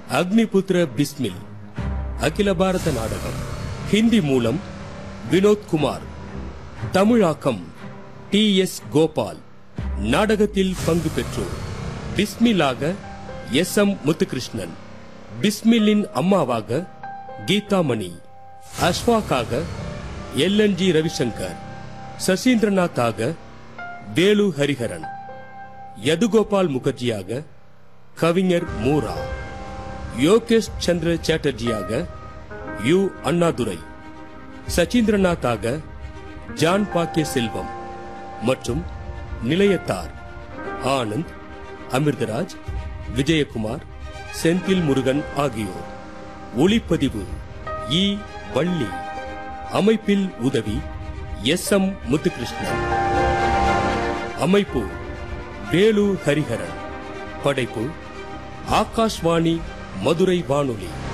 அக்னிபுத்திர பிஸ்மில் அகில பாரத நாடகம் ஹிந்தி மூலம் வினோத் குமார் தமிழாக்கம் டி எஸ் கோபால் நாடகத்தில் பங்கு பெற்றோர் பிஸ்மிலாக எஸ் எம் முத்துகிருஷ்ணன் பிஸ்மில்லின் அம்மாவாக கீதாமணி அஸ்வாக்காக எல் என் ஜி ரவிசங்கர் சசீந்திரநாத்தாக வேலு ஹரிஹரன் யதுகோபால் முகர்ஜியாக கவிஞர் மூரா யோகேஷ் சந்திர சாட்டர்ஜியாக யு அண்ணாதுரை சச்சீந்திரநாத்தாக ஜான் பாக்கே செல்வம் மற்றும் நிலையத்தார் ஆனந்த் அமிர்தராஜ் விஜயகுமார் செந்தில் முருகன் ஆகியோர் ஒளிப்பதிவு இ வள்ளி அமைப்பில் உதவி எஸ் எம் முத்துகிருஷ்ணன் அமைப்பு வேலு ஹரிஹரன் படைப்பு ஆகாஷ்வாணி மதுரை வானொலி